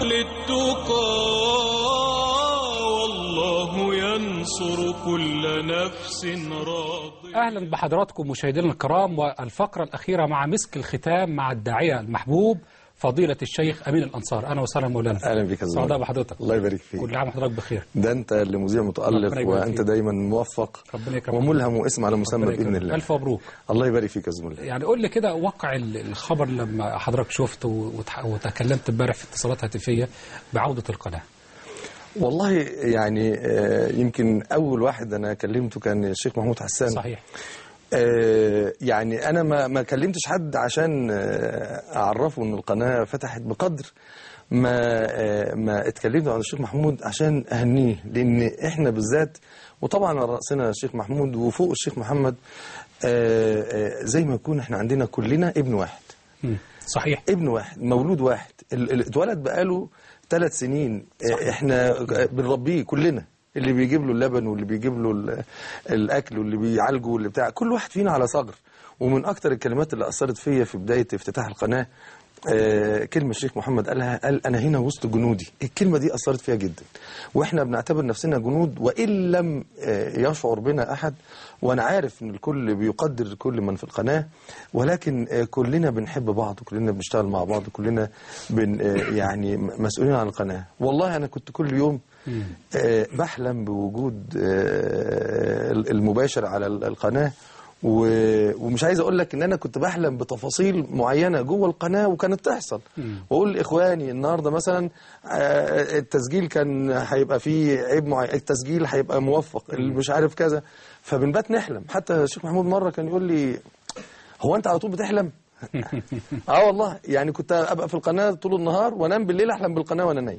للتقى والله ينصر كل نفس راضية أهلا بحضراتكم مشاهدينا الكرام والفقرة الأخيرة مع مسك الختام مع الداعية المحبوب فضيلة الشيخ أمين الأنصار أهلا وسهلا مولانا اهلا بك يا سعداء زميلي بحضرتك الله يبارك فيك كل عام وحضرتك بخير ده انت اللي مذيع متالق ربنا يبارك وانت فيك. دايما موفق ربنا يكرمك وملهم واسم على مسمى ربنا باذن يكرمك. الله ألف مبروك الله يبارك فيك يا زميلي يعني قول لي كده واقع ال- الخبر لما حضرتك شفت وتح- وتكلمت امبارح في اتصالات هاتفية بعودة القناة والله يعني آه، يمكن اول واحد انا كلمته كان الشيخ محمود حسان صحيح آه، يعني انا ما ما كلمتش حد عشان آه، اعرفه ان القناه فتحت بقدر ما آه، ما اتكلمت عن الشيخ محمود عشان اهنيه لان احنا بالذات وطبعا على راسنا الشيخ محمود وفوق الشيخ محمد آه، آه، زي ما يكون احنا عندنا كلنا ابن واحد مم. صحيح ابن واحد مولود واحد ال- ال- اتولد بقاله ثلاث سنين صحيح. احنا بنربيه كلنا اللي بيجيب له اللبن واللي بيجيب له ال- الاكل واللي بيعالجه واللي بتاع كل واحد فينا على صغر ومن اكتر الكلمات اللي اثرت فيا في بدايه افتتاح القناه آه، كلمة الشيخ محمد قالها قال أنا هنا وسط جنودي الكلمة دي أثرت فيها جدا وإحنا بنعتبر نفسنا جنود وإن لم آه، يشعر بنا أحد وأنا عارف إن الكل بيقدر كل من في القناة ولكن آه، كلنا بنحب بعض وكلنا بنشتغل مع بعض وكلنا بن آه، يعني مسؤولين عن القناة والله أنا كنت كل يوم آه، بحلم بوجود آه، المباشر على القناة و- ومش عايز اقول لك ان انا كنت بحلم بتفاصيل معينه جوه القناه وكانت تحصل واقول لاخواني النهارده مثلا آه، التسجيل كان هيبقى فيه عيب معين التسجيل هيبقى موفق اللي مش عارف كذا فبنبات نحلم حتى الشيخ محمود مره كان يقول لي هو انت على طول بتحلم اه والله يعني كنت ابقى في القناه طول النهار وانام بالليل احلم بالقناه وانا نايم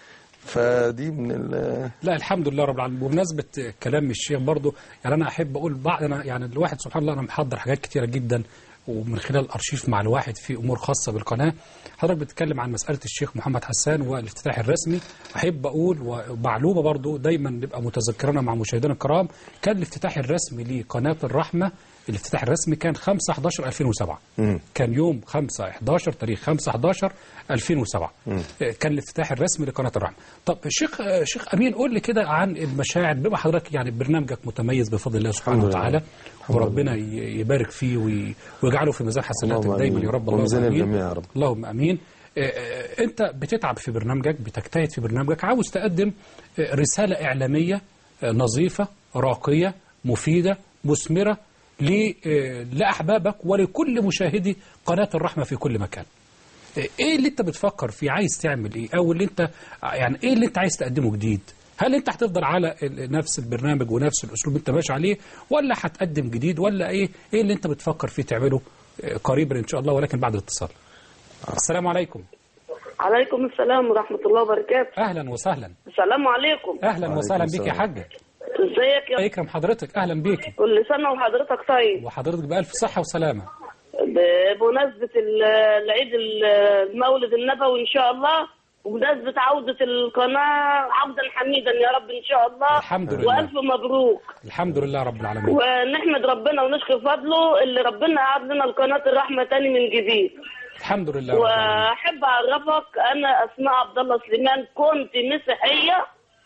فدي من ال- لا الحمد لله رب العالمين بمناسبة كلام الشيخ برضو يعني أنا أحب أقول بعض أنا يعني الواحد سبحان الله أنا محضر حاجات كتيرة جدا ومن خلال الأرشيف مع الواحد في أمور خاصة بالقناة حضرتك بتتكلم عن مسألة الشيخ محمد حسان والافتتاح الرسمي أحب أقول ومعلومة برضو دايما نبقى متذكرنا مع مشاهدينا الكرام كان الافتتاح الرسمي لقناة الرحمة الافتتاح الرسمي كان 5 11 2007 مم. كان يوم 5 11 تاريخ 5 11 2007 كان الافتتاح الرسمي لقناه الرحمه طب شيخ شيخ امين قول لي كده عن المشاعر بما حضرتك يعني برنامجك متميز بفضل الله سبحانه الحمد لله. وتعالى الحمد وربنا ي- يبارك فيه وي- ويجعله في ميزان حسناتك اللهم دايما آمين. يا رب اللهم وميزان امين الجميع يا رب. اللهم امين آه، آه، انت بتتعب في برنامجك بتجتهد في برنامجك عاوز تقدم آه، رساله اعلاميه آه، نظيفه راقيه مفيده مثمره ل- آه، لاحبابك ولكل مشاهدي قناه الرحمه في كل مكان ايه اللي انت بتفكر فيه عايز تعمل ايه او اللي انت يعني ايه اللي انت عايز تقدمه جديد هل انت هتفضل على ال- نفس البرنامج ونفس الاسلوب اللي انت ماشي عليه ولا هتقدم جديد ولا ايه ايه اللي انت بتفكر فيه تعمله آه، قريبا ان شاء الله ولكن بعد الاتصال السلام عليكم عليكم السلام ورحمة الله وبركاته اهلا وسهلا السلام عليكم اهلا وسهلا بيك يا السلام. حاجه ازيك الله يا يكرم حضرتك اهلا بيك كل سنة وحضرتك طيب وحضرتك بالف صحه وسلامه بمناسبة ال- العيد ال- المولد النبوي إن شاء الله وبمناسبة عودة القناة عودا حميدا يا رب إن شاء الله الحمد لله. وألف مبروك الحمد لله رب العالمين ونحمد ربنا ونشكر فضله اللي ربنا قعد لنا القناة الرحمة تاني من جديد الحمد لله رب العالمين واحب اعرفك انا اسماء عبد الله سليمان كنت مسيحيه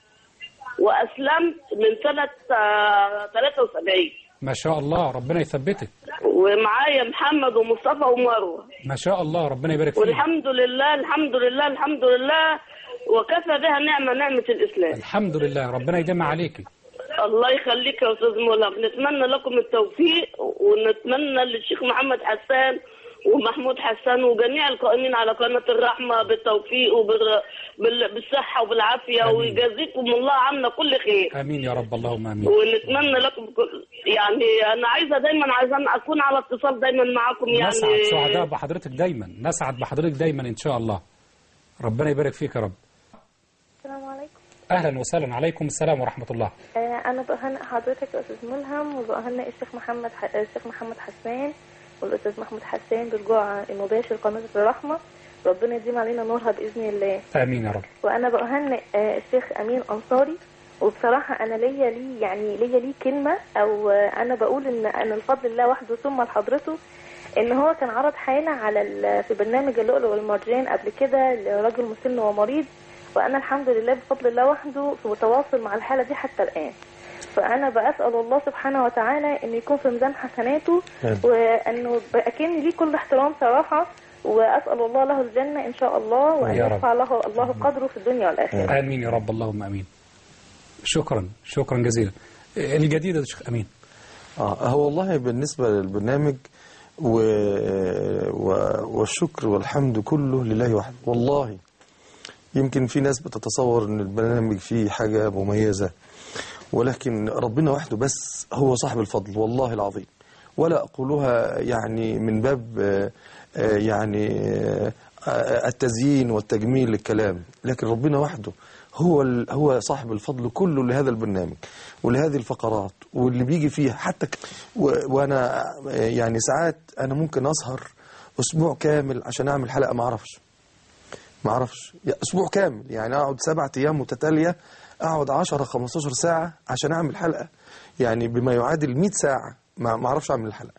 واسلمت من سنه آه، 73 ما شاء الله ربنا يثبتك ومعايا محمد ومصطفى ومروه ما شاء الله ربنا يبارك فيك والحمد لله الحمد لله الحمد لله وكفى بها نعمه نعمه الاسلام الحمد لله ربنا يجمع عليكي الله يخليك يا استاذ ملهم نتمنى لكم التوفيق ونتمنى للشيخ محمد حسان ومحمود حسان وجميع القائمين على قناه الرحمه بالتوفيق وبالصحه وبالعافيه آمين. ويجازيكم الله عنا كل خير امين يا رب اللهم امين ونتمنى لكم كل يعني انا عايزه دايما عايزه اكون على اتصال دايما معاكم يعني نسعد سعداء بحضرتك دايما نسعد بحضرتك دايما ان شاء الله ربنا يبارك فيك يا رب السلام عليكم اهلا وسهلا عليكم السلام ورحمه الله آه، انا بهنئ حضرتك يا استاذ ملهم وبهنئ الشيخ محمد ح... الشيخ محمد حسان والاستاذ محمود حسان بالرجوع المباشر قناه الرحمه ربنا يديم علينا نورها باذن الله امين يا رب وانا بهنئ آه، الشيخ امين انصاري وبصراحه انا ليا ليه يعني ليا ليه كلمه او آه، انا بقول ان انا الفضل الله وحده ثم لحضرته ان هو كان عرض حالة على ال- في برنامج اللؤلؤ والمرجان قبل كده لراجل مسن ومريض وانا الحمد لله بفضل الله وحده في متواصل مع الحالة دي حتى الان فانا بسال الله سبحانه وتعالى ان يكون في ميزان حسناته آمين. وانه اكن ليه كل احترام صراحه واسال الله له الجنه ان شاء الله وان يا رب. يرفع له الله قدره في الدنيا والاخره امين يا رب اللهم امين شكرا شكرا جزيلا الجديده يا شيخ امين اه هو والله بالنسبة للبرنامج و... و... والشكر والحمد كله لله وحده والله يمكن في ناس بتتصور ان البرنامج فيه حاجة مميزة ولكن ربنا وحده بس هو صاحب الفضل والله العظيم ولا أقولها يعني من باب آه، آه، يعني آه، آه، التزيين والتجميل للكلام لكن ربنا وحده هو ال- هو صاحب الفضل كله لهذا البرنامج ولهذه الفقرات واللي بيجي فيها حتى ك- و- وانا آه، يعني ساعات انا ممكن اسهر اسبوع كامل عشان اعمل حلقه ما اعرفش ما اعرفش يا- اسبوع كامل يعني اقعد سبعة ايام متتاليه اقعد 10 15 ساعه عشان اعمل حلقه يعني بما يعادل 100 ساعه ما ما اعرفش اعمل الحلقه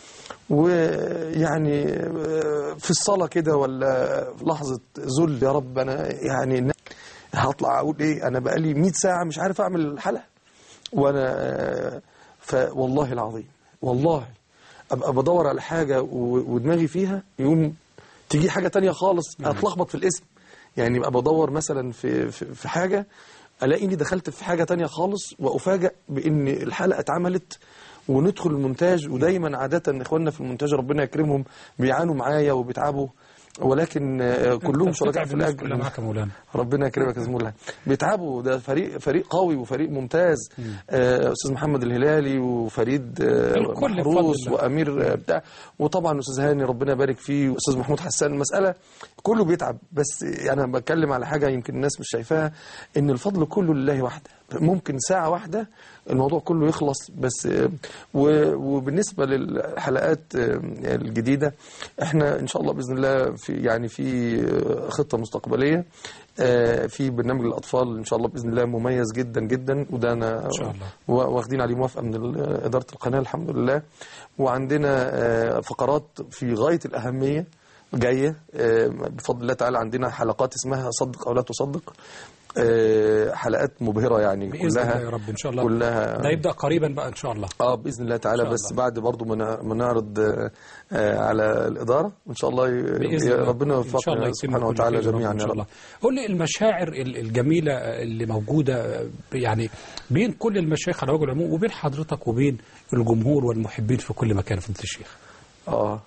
ويعني آه، في الصلاه كده ولا في لحظه ذل يا رب انا يعني هطلع اقول ايه انا بقالي 100 ساعه مش عارف اعمل الحلقه وانا آه، فوالله العظيم والله ابقى بدور على حاجه و- ودماغي فيها يقوم تيجي حاجه تانية خالص اتلخبط في الاسم يعني ابقى بدور مثلا في في في حاجه الاقيني دخلت في حاجه تانية خالص وافاجئ بان الحلقه اتعملت وندخل المونتاج ودايما عاده اخواننا في المونتاج ربنا يكرمهم بيعانوا معايا وبيتعبوا ولكن آه، كلهم أنت شركاء بتتعب في الناس الاجر كلها معاك يا مولانا ربنا يكرمك يا زميلي بيتعبوا ده فريق فريق قوي وفريق ممتاز آه، استاذ محمد الهلالي وفريد آه، الكل بفضل محروس الله. وامير آه، بتاع وطبعا استاذ هاني ربنا يبارك فيه واستاذ محمود حسان المساله كله بيتعب بس انا بتكلم على حاجه يمكن الناس مش شايفاها ان الفضل كله لله وحده ممكن ساعه واحده الموضوع كله يخلص بس آه، و- وبالنسبه للحلقات آه، الجديده احنا ان شاء الله باذن الله في يعني في آه، خطه مستقبليه آه، في برنامج للاطفال ان شاء الله باذن الله مميز جدا جدا وده انا إن شاء الله. وا- واخدين عليه موافقه من ال- اداره القناه الحمد لله وعندنا آه، فقرات في غايه الاهميه جايه آه، بفضل الله تعالى عندنا حلقات اسمها صدق او لا تصدق آه، حلقات مبهره يعني باذن كلها الله يا رب ان شاء الله كلها ده يبدا قريبا بقى ان شاء الله اه باذن الله تعالى إن شاء بس الله. بعد برضو ما ن- ما نعرض آه، آه، على الاداره وان شاء الله ي- باذن يا الله ربنا ان شاء الله يوفقنا يتم سبحانه كل وتعالى خير يا رب جميعا ان يا شاء رب الله قول لي المشاعر ال- الجميله اللي موجوده يعني بين كل المشايخ على وجه العموم وبين حضرتك وبين الجمهور والمحبين في كل مكان فضيله الشيخ اه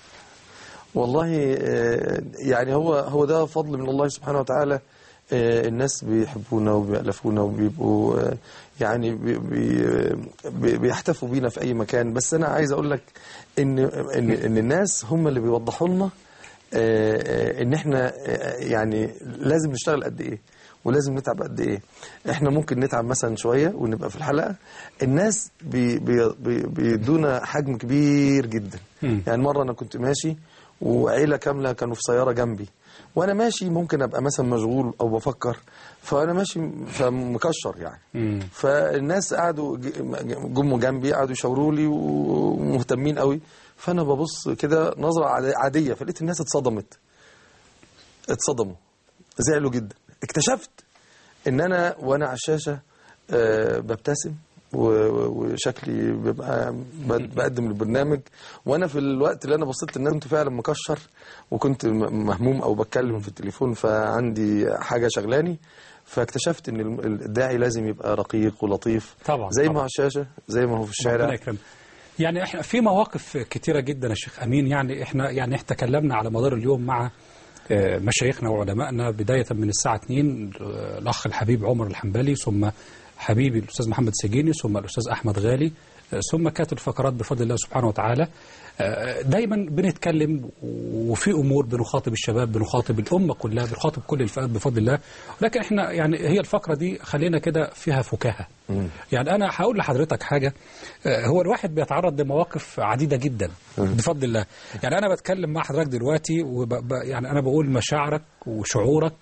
والله آه، يعني هو هو ده فضل من الله سبحانه وتعالى آه، الناس بيحبونا وبيألفونا وبيبقوا آه، يعني بي بي بي- بيحتفوا بينا في أي مكان بس أنا عايز أقول لك إن إن إن الناس هم اللي بيوضحوا لنا آه، آه، إن إحنا آه، يعني لازم نشتغل قد إيه ولازم نتعب قد ايه احنا ممكن نتعب مثلا شويه ونبقى في الحلقه الناس بي بي بي بيدونا حجم كبير جدا مم. يعني مره انا كنت ماشي وعيله كامله كانوا في سياره جنبي وانا ماشي ممكن ابقى مثلا مشغول او بفكر فانا ماشي فمكشر يعني مم. فالناس قعدوا ج- جم جنبي قعدوا يشاوروا لي ومهتمين قوي فانا ببص كده نظره عادي- عاديه فلقيت الناس اتصدمت اتصدموا زعلوا جدا اكتشفت ان انا وانا على الشاشه آه، ببتسم و- و- وشكلي بيبقى ب- بقدم البرنامج وانا في الوقت اللي انا بصيت ان انا كنت فعلا مكشر وكنت م- مهموم او بتكلم في التليفون فعندي حاجه شغلاني فاكتشفت ان الم- الداعي لازم يبقى رقيق ولطيف طبعا، زي ما طبعا. هو على الشاشه زي ما هو في ربنا الشارع يكرمك يعني احنا في مواقف كتيرة جدا يا شيخ أمين يعني احنا يعني احنا تكلمنا على مدار اليوم مع آه، مشايخنا وعلمائنا بداية من الساعة 2 آه، الأخ الحبيب عمر الحنبلي ثم حبيبي الأستاذ محمد سجيني ثم الأستاذ أحمد غالي آه، ثم كانت الفقرات بفضل الله سبحانه وتعالى آه، دايما بنتكلم وفي امور بنخاطب الشباب بنخاطب الامه كلها بنخاطب كل الفئات بفضل الله لكن احنا يعني هي الفقره دي خلينا كده فيها فكاهه يعني انا هقول لحضرتك حاجه آه، هو الواحد بيتعرض لمواقف عديده جدا بفضل الله يعني انا بتكلم مع حضرتك دلوقتي وب... ب- يعني انا بقول مشاعرك وشعورك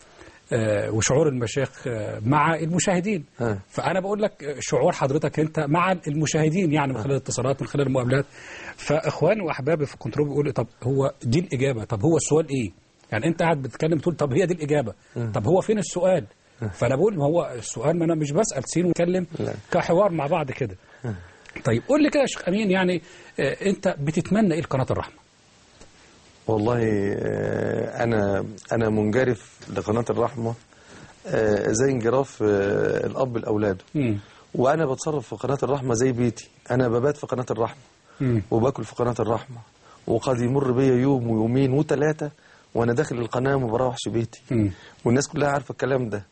آه، وشعور المشايخ آه، مع المشاهدين ها. فانا بقول لك آه، شعور حضرتك انت مع المشاهدين يعني من خلال الاتصالات من خلال المقابلات فاخواني واحبابي في الكنترول بيقولوا طب هو دي الاجابه طب هو السؤال ايه يعني انت قاعد بتتكلم تقول طب هي دي الاجابه طب هو فين السؤال فانا بقول ما هو السؤال ما انا مش بسال سين ونتكلم لا. كحوار مع بعض كده طيب قول لي كده يا شيخ امين يعني آه، انت بتتمنى ايه لقناه الرحمه والله آه، انا انا منجرف لقناه الرحمه آه، زي انجراف آه، الاب لاولاده مم. وانا بتصرف في قناه الرحمه زي بيتي انا ببات في قناه الرحمه مم. وباكل في قناه الرحمه وقد يمر بيا يوم ويومين وثلاثه وانا داخل القناه وما بروحش بيتي مم. والناس كلها عارفه الكلام ده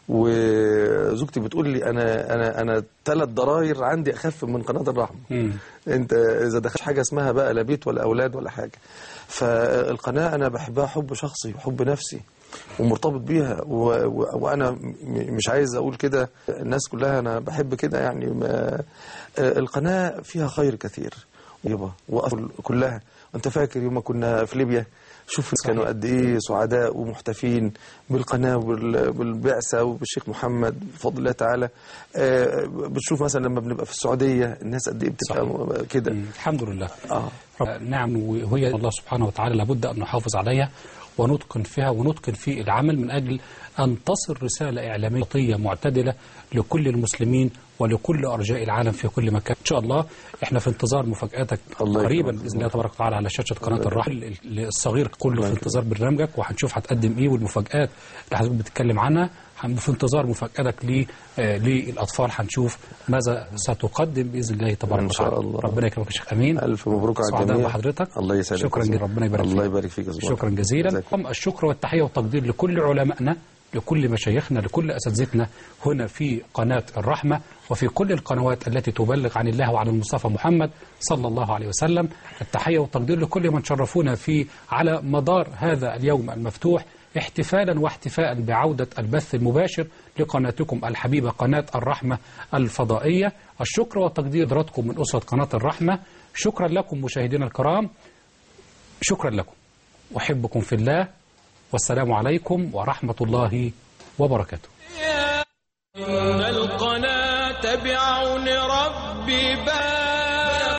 وزوجتي بتقول لي انا انا انا ثلاث ضراير عندي اخف من قناه الرحمه مم. انت اذا دخلت حاجه اسمها بقى لا بيت ولا اولاد ولا حاجه فالقناه انا بحبها حب شخصي وحب نفسي ومرتبط بيها و... و... وانا م- مش عايز اقول كده الناس كلها انا بحب كده يعني ما... آه، القناه فيها خير كثير طيبه وأصل كلها انت فاكر يوم ما كنا في ليبيا شوف الناس كانوا قد ايه سعداء ومحتفين بالقناه وبال- بالبعثه وبالشيخ محمد بفضل الله تعالى آه، بتشوف مثلا لما بنبقى في السعوديه الناس قد ايه بتبقى كده مم. الحمد لله اه رب- نعم وهي الله سبحانه وتعالى لابد أن نحافظ عليها ونتقن فيها ونتقن في العمل من أجل أن تصل رسالة إعلامية صوتية معتدلة لكل المسلمين ولكل أرجاء العالم في كل مكان إن شاء الله إحنا في انتظار مفاجآتك الله قريبا يكرمك. بإذن الله تبارك وتعالى على شاشة قناة الرحل الصغير كله في انتظار برنامجك وهنشوف هتقدم إيه والمفاجآت اللي حضرتك بتتكلم عنها هن- في انتظار مفاجاتك ل- آه، للأطفال هنشوف ماذا ستقدم بإذن الله تبارك إن شاء وتعالى الله. ربنا يكرمك يا شيخ أمين ألف مبروك على سعداء الجميع بحضرتك الله يسعدك شكرا يا جدا زلمة. ربنا يبارك الله فيك. يبارك فيك يا زلمة. شكرا جزيلا جزاك قم الشكر والتحية والتقدير لكل علمائنا لكل مشايخنا لكل أساتذتنا هنا في قناة الرحمة وفي كل القنوات التي تبلغ عن الله وعن المصطفى محمد صلى الله عليه وسلم التحية والتقدير لكل من شرفونا في على مدار هذا اليوم المفتوح احتفالا واحتفاء بعودة البث المباشر لقناتكم الحبيبة قناة الرحمة الفضائية الشكر والتقدير لحضراتكم من أسرة قناة الرحمة شكرا لكم مشاهدينا الكرام شكرا لكم أحبكم في الله والسلام عليكم ورحمة الله وبركاته إن القناة بعون ربي بان